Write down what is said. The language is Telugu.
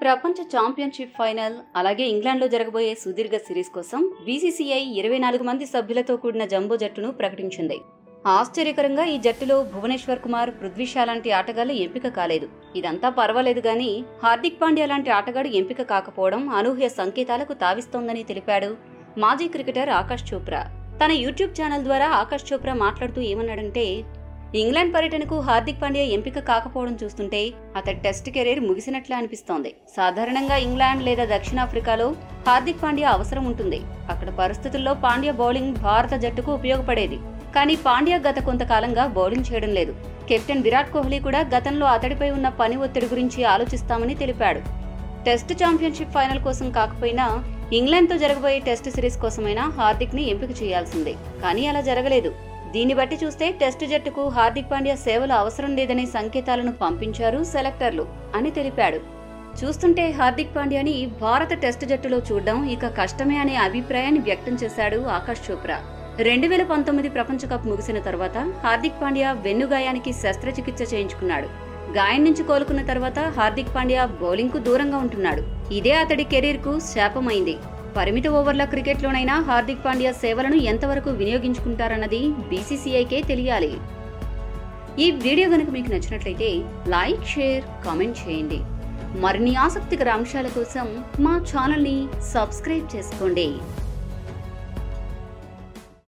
ప్రపంచ ఛాంపియన్షిప్ ఫైనల్ అలాగే ఇంగ్లాండ్లో జరగబోయే సుదీర్ఘ సిరీస్ కోసం బీసీసీఐ ఇరవై నాలుగు మంది సభ్యులతో కూడిన జంబో జట్టును ప్రకటించింది ఆశ్చర్యకరంగా ఈ జట్టులో భువనేశ్వర్ కుమార్ పృథ్వీ షా లాంటి ఆటగాళ్లు ఎంపిక కాలేదు ఇదంతా పర్వాలేదు గాని హార్దిక్ పాండ్యా లాంటి ఆటగాడు ఎంపిక కాకపోవడం అనూహ్య సంకేతాలకు తావిస్తోందని తెలిపాడు మాజీ క్రికెటర్ ఆకాష్ చోప్రా తన యూట్యూబ్ ఛానల్ ద్వారా ఆకాష్ చోప్రా మాట్లాడుతూ ఏమన్నాడంటే ఇంగ్లాండ్ పర్యటనకు హార్దిక్ పాండ్యా ఎంపిక కాకపోవడం చూస్తుంటే అతడి టెస్ట్ కెరీర్ ముగిసినట్లే అనిపిస్తోంది సాధారణంగా ఇంగ్లాండ్ లేదా దక్షిణాఫ్రికాలో హార్దిక్ పాండ్యా అవసరం ఉంటుంది అక్కడ పరిస్థితుల్లో పాండ్యా బౌలింగ్ భారత జట్టుకు ఉపయోగపడేది కానీ పాండ్యా గత కొంతకాలంగా బౌలింగ్ చేయడం లేదు కెప్టెన్ విరాట్ కోహ్లీ కూడా గతంలో అతడిపై ఉన్న పని ఒత్తిడి గురించి ఆలోచిస్తామని తెలిపాడు టెస్ట్ ఛాంపియన్షిప్ ఫైనల్ కోసం కాకపోయినా ఇంగ్లాండ్తో జరగబోయే టెస్ట్ సిరీస్ కోసమైనా హార్దిక్ ని ఎంపిక చేయాల్సిందే కానీ అలా జరగలేదు దీన్ని బట్టి చూస్తే టెస్ట్ జట్టుకు హార్దిక్ పాండ్యా సేవలు అవసరం లేదనే సంకేతాలను పంపించారు సెలెక్టర్లు అని తెలిపాడు చూస్తుంటే హార్దిక్ పాండ్యాని భారత టెస్ట్ జట్టులో చూడడం ఇక కష్టమే అనే అభిప్రాయాన్ని వ్యక్తం చేశాడు ఆకాష్ చోప్రా రెండు వేల పంతొమ్మిది ప్రపంచ కప్ ముగిసిన తర్వాత హార్దిక్ పాండ్యా వెన్ను గాయానికి శస్త్రచికిత్స చేయించుకున్నాడు గాయం నుంచి కోలుకున్న తర్వాత హార్దిక్ పాండ్యా బౌలింగ్ కు దూరంగా ఉంటున్నాడు ఇదే అతడి కెరీర్ కు శాపమైంది పరిమిత ఓవర్ల క్రికెట్లోనైనా హార్దిక్ పాండ్యా సేవలను ఎంతవరకు వినియోగించుకుంటారన్నది బీసీసీఐకే తెలియాలి ఈ వీడియో గనుక మీకు నచ్చినట్లయితే లైక్ షేర్ కామెంట్ చేయండి మరిన్ని ఆసక్తికర అంశాల కోసం మా ఛానల్ని సబ్స్క్రైబ్ చేసుకోండి